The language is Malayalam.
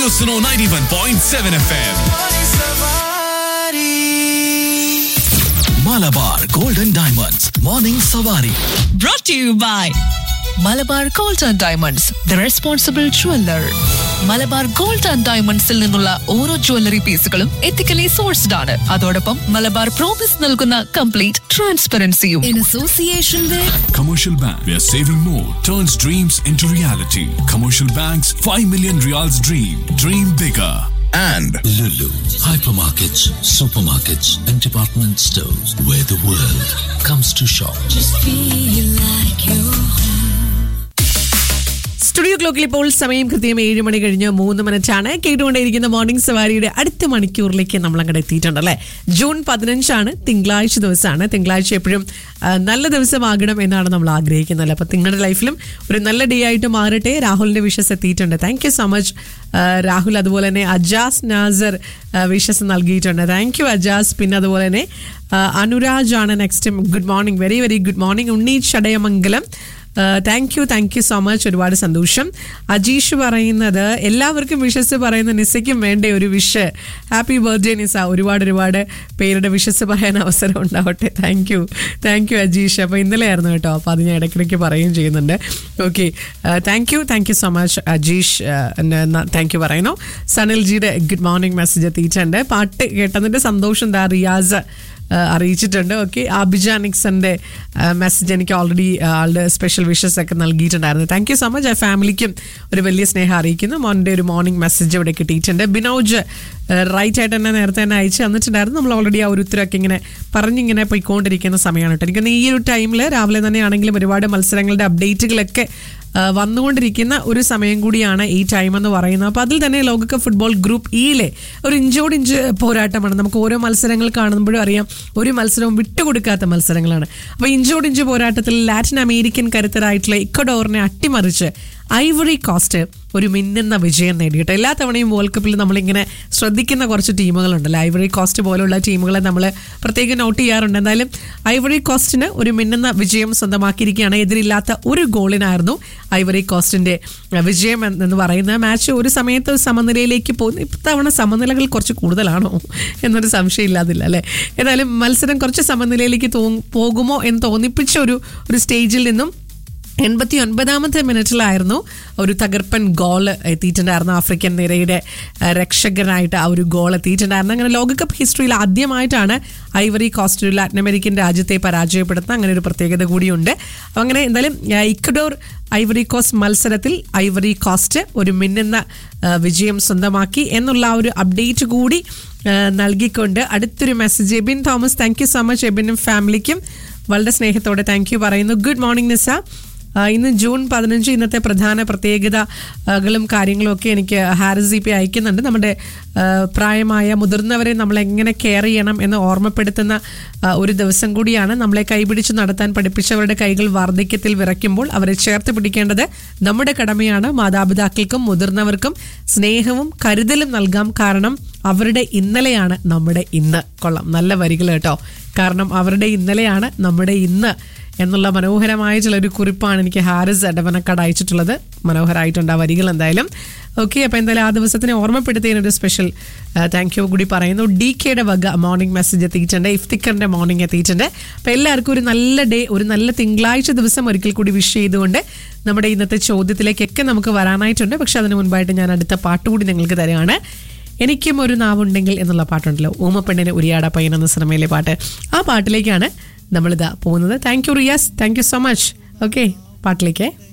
Radio Suno 91.7 FM. Malabar Golden Diamonds. Morning Savari. brought to you by Malabar gold and diamonds the responsible jeweller Malabar gold and ഡയമണ്ട്സിൽ നിന്നുള്ള ഓരോ ജ്വല്ലറി പീസുകളും എത്തിക്കലി സോഴ്സ്ഡ് ആണ് അതോടൊപ്പം മലബാർ പ്രോമിസ് നൽകുന്ന കംപ്ലീറ്റ് ട്രാൻസ്പെറൻസിയും in association with Commercial Bank, where saving more turns dreams into reality. Commercial Bank's 5 million reals dream. Dream bigger. and Lulu, hypermarkets, supermarkets, and department stores where the world comes to shop. Studio ക്ലോക്കിൽ ഇപ്പോൾ സമയം കൃത്യം ഏഴ് മണി കഴിഞ്ഞ് മൂന്ന് മിനിറ്റ് ആണ് കേട്ടുകൊണ്ടേയിരിക്കുന്ന മോർണിംഗ് സവാരിയുടെ അടുത്ത മണിക്കൂറിലേക്ക് നമ്മൾ അങ്ങോട്ട് എത്തിയിട്ടുണ്ട് അല്ലേ ജൂൺ പതിനഞ്ചാണ് തിങ്കളാഴ്ച ദിവസമാണ് തിങ്കളാഴ്ച എപ്പോഴും ആ, നല്ല ദിവസമാകണം എന്നാണ് നമ്മൾ ആഗ്രഹിക്കുന്നത് അപ്പൊ നിങ്ങളുടെ ലൈഫിലും ഒരു നല്ല ഡേ ആയിട്ട് മാറട്ടെ രാഹുലിന്റെ വിഷസ് എത്തിയിട്ടുണ്ട് thank you so much Rahul അതുപോലെ തന്നെ അജാസ് നാസർ വിഷസ് നൽകിയിട്ടുണ്ട് താങ്ക് യു അജാസ് പിന്നെ അതുപോലെ തന്നെ ആ, അനുരാജ് ആണ് next good morning very very good morning Unni Chadayamangalam thank you thank you so much ഒരുപാട് സന്തോഷം അജീഷ് പറയുന്നത് എല്ലാവർക്കും വിഷസ് പറയുന്ന നിസയ്ക്കും വേണ്ട ഒരു വിഷ് ഹാപ്പി ബർത്ത്ഡേ നിസ ഒരുപാട് ഒരുപാട് പേരുടെ വിഷസ് പറയാൻ അവസരം ഉണ്ടാവട്ടെ thank you thank you Ajeesh അപ്പോൾ ഇന്നലെ ആയിരുന്നു കേട്ടോ അപ്പോൾ അത് ഞാൻ ഇടയ്ക്കിടയ്ക്ക് പറയുകയും ചെയ്യുന്നുണ്ട് okay thank you thank you so much Ajeesh thank you പറയുന്നു സനിൽജിയുടെ ഗുഡ് മോർണിംഗ് മെസ്സേജ് എത്തിയിട്ടുണ്ട് പാട്ട് കേട്ടതിൻ്റെ സന്തോഷം എന്താ റിയാസ് ആ, അറിയിച്ചിട്ടുണ്ട് ഓക്കെ ആബിജ നിക്സന്റെ മെസ്സേജ് എനിക്ക് ഓൾറെഡി ആളുടെ സ്പെഷ്യൽ വിഷസ് ഒക്കെ നൽകിയിട്ടുണ്ടായിരുന്നു താങ്ക് യു സോ മച്ച് ആ ഫാമിലിക്കും ഒരു വലിയ സ്നേഹം അറിയിക്കുന്നു മോൻ്റെ ഒരു മോർണിംഗ് മെസ്സേജ് ഇവിടെ കിട്ടിയിട്ടുണ്ട് ബിനോജ് റൈറ്റ് ആയിട്ട് തന്നെ നേരത്തെ തന്നെ അയച്ചു തന്നിട്ടുണ്ടായിരുന്നു നമ്മൾ ഓൾറെഡി ആ ഒരു ഉത്തരമൊക്കെ ഇങ്ങനെ പറഞ്ഞിങ്ങനെ പോയിക്കൊണ്ടിരിക്കുന്ന സമയമാണ് കേട്ടോ എനിക്കൊന്ന് ഈ ഒരു ടൈമിൽ രാവിലെ തന്നെ ആണെങ്കിലും ഒരുപാട് മത്സരങ്ങളുടെ അപ്ഡേറ്റുകളൊക്കെ ആ, വന്നുകൊണ്ടിരിക്കുന്ന ഒരു സമയം കൂടിയാണ് ഈ ടൈം എന്ന് പറയുന്നത് അപ്പോൾ അതിൽ തന്നെ ലോകകപ്പ് ഫുട്ബോൾ ഗ്രൂപ്പ് ഇയിലെ ഒരു ഇഞ്ചോട് ഇഞ്ച് പോരാട്ടമാണ് നമുക്ക് ഓരോ മത്സരങ്ങൾ കാണുമ്പോഴും അറിയാം ഒരു മത്സരവും വിട്ടുകൊടുക്കാത്ത മത്സരങ്ങളാണ് അപ്പോൾ ഇഞ്ചോട് ഇഞ്ച് പോരാട്ടത്തിൽ ലാറ്റിൻ അമേരിക്കൻ കരുത്തരായിട്ടുള്ള ഇക്കഡോറിനെ അട്ടിമറിച്ച് ഐവറി കോസ്റ്റ് ഒരു മിന്നുന്ന വിജയം നേടിയിട്ട് എല്ലാ തവണയും വേൾഡ് കപ്പിൽ നമ്മളിങ്ങനെ ശ്രദ്ധിക്കുന്ന കുറച്ച് ടീമുകളുണ്ടല്ലോ ഐവറി കോസ്റ്റ് പോലുള്ള ടീമുകളെ നമ്മൾ പ്രത്യേകം നോട്ട് ചെയ്യാറുണ്ട് എന്തായാലും ഐവറി കോസ്റ്റിന് ഒരു മിന്നുന്ന വിജയം സ്വന്തമാക്കിയിരിക്കുകയാണ് എതിരില്ലാത്ത ഒരു ഗോളിനായിരുന്നു ഐവറി കോസ്റ്റിന്റെ അഹ്, വിജയം എന്ന് എന്ന് പറയുന്ന മാച്ച് ഒരു സമയത്ത് സമനിലയിലേക്ക് പോകുന്നു ഇത്തവണ സമനിലകൾ കുറച്ച് കൂടുതലാണോ എന്നൊരു സംശയം ഇല്ലാതില്ല അല്ലേ ഏതായാലും മത്സരം കുറച്ച് സമനിലയിലേക്ക് തോ പോകുമോ എന്ന് തോന്നിപ്പിച്ച ഒരു ഒരു സ്റ്റേജിൽ നിന്നും എൺപത്തി ഒൻപതാമത്തെ മിനിറ്റിലായിരുന്നു ഒരു തകർപ്പൻ ഗോൾ എത്തിയിട്ടുണ്ടായിരുന്നു ആഫ്രിക്കൻ നിരയുടെ ആ, രക്ഷകനായിട്ട് ആ ഒരു ഗോൾ എത്തിയിട്ടുണ്ടായിരുന്നു അങ്ങനെ ലോകകപ്പ് ഹിസ്റ്ററിയിൽ ആദ്യമായിട്ടാണ് ഐവറി കോസ്റ്റ് ഒരു ലാറ്റിൻ അമേരിക്കൻ രാജ്യത്തെ പരാജയപ്പെടുത്തുന്ന അങ്ങനെ ഒരു പ്രത്യേകത കൂടിയുണ്ട് അപ്പോൾ അങ്ങനെ എന്തായാലും ആ, ഇക്വഡോർ ഐവറി കോസ്റ്റ് മത്സരത്തിൽ ഐവറി കോസ്റ്റ് ഒരു മിന്നുന്ന ആ, വിജയം സ്വന്തമാക്കി എന്നുള്ള ആ ഒരു അപ്ഡേറ്റ് കൂടി ആ, നൽകിക്കൊണ്ട് അടുത്തൊരു message Ebin Thomas thank you so much എബിനും ഫാമിലിക്കും വളരെ സ്നേഹത്തോടെ താങ്ക് യു പറയുന്നു ഗുഡ് മോർണിംഗ് നിസ ആ, ഇന്ന് ജൂൺ പതിനഞ്ച് ഇന്നത്തെ പ്രധാന പ്രത്യേകതകളും കാര്യങ്ങളും ഒക്കെ എനിക്ക് ഹാരിസ് ജി പി അയക്കുന്നുണ്ട് നമ്മുടെ ആ, പ്രായമായ മുതിർന്നവരെ നമ്മൾ എങ്ങനെ കെയർ ചെയ്യണം എന്ന് ഓർമ്മപ്പെടുത്തുന്ന ആ, ഒരു ദിവസം കൂടിയാണ് നമ്മളെ കൈപിടിച്ച് നടത്താൻ പഠിപ്പിച്ചവരുടെ കൈകൾ വാർദ്ധക്യത്തിൽ വിറയ്ക്കുമ്പോൾ അവരെ ചേർത്ത് പിടിക്കേണ്ടത് നമ്മുടെ കടമയാണ് മാതാപിതാക്കൾക്കും മുതിർന്നവർക്കും സ്നേഹവും കരുതലും നൽകാം കാരണം അവരുടെ ഇന്നലെയാണ് നമ്മുടെ ഇന്ന് കൊള്ളാം നല്ല വരികൾ കേട്ടോ കാരണം അവരുടെ ഇന്നലെയാണ് നമ്മുടെ ഇന്ന് എന്നുള്ള മനോഹരമായിട്ടുള്ള ഒരു കുറിപ്പാണ് എനിക്ക് ഹാരിസ് എടവനക്കാട് അയച്ചിട്ടുള്ളത് മനോഹരമായിട്ടുണ്ട് ആ വരികൾ എന്തായാലും ഓക്കെ അപ്പോൾ എന്തായാലും ആ ദിവസത്തിനെ ഓർമ്മപ്പെടുത്തിയതിന് ഒരു സ്പെഷ്യൽ താങ്ക് യു കൂടി പറയുന്നു ഡി കെയുടെ വക മോർണിംഗ് മെസ്സേജ് എത്തിയിട്ടുണ്ട് ഇഫ്തിക്കറിന്റെ മോർണിംഗ് എത്തിയിട്ടുണ്ട് അപ്പോൾ എല്ലാവർക്കും ഒരു നല്ല ഡേ ഒരു നല്ല തിങ്കളാഴ്ച ദിവസം ഒരിക്കൽ കൂടി വിഷ് ചെയ്തുകൊണ്ട് നമ്മുടെ ഇന്നത്തെ ചോദ്യത്തിലേക്കൊക്കെ നമുക്ക് വരാനായിട്ടുണ്ട് പക്ഷെ അതിന് മുൻപായിട്ട് ഞാൻ അടുത്ത പാട്ട് കൂടി നിങ്ങൾക്ക് തരികയാണ് എനിക്കും ഒരു നാവുണ്ടെങ്കിൽ എന്നുള്ള പാട്ടുണ്ടല്ലോ ഊമപ്പെണ്ണിന് ഉരിയാട പയ്യൻ എന്ന സിനിമയിലെ പാട്ട് ആ പാട്ടിലേക്കാണ് നമ്മളിതാ പോകുന്നത് thank you Riyas thank you so much okay പാട്ടിലേക്ക്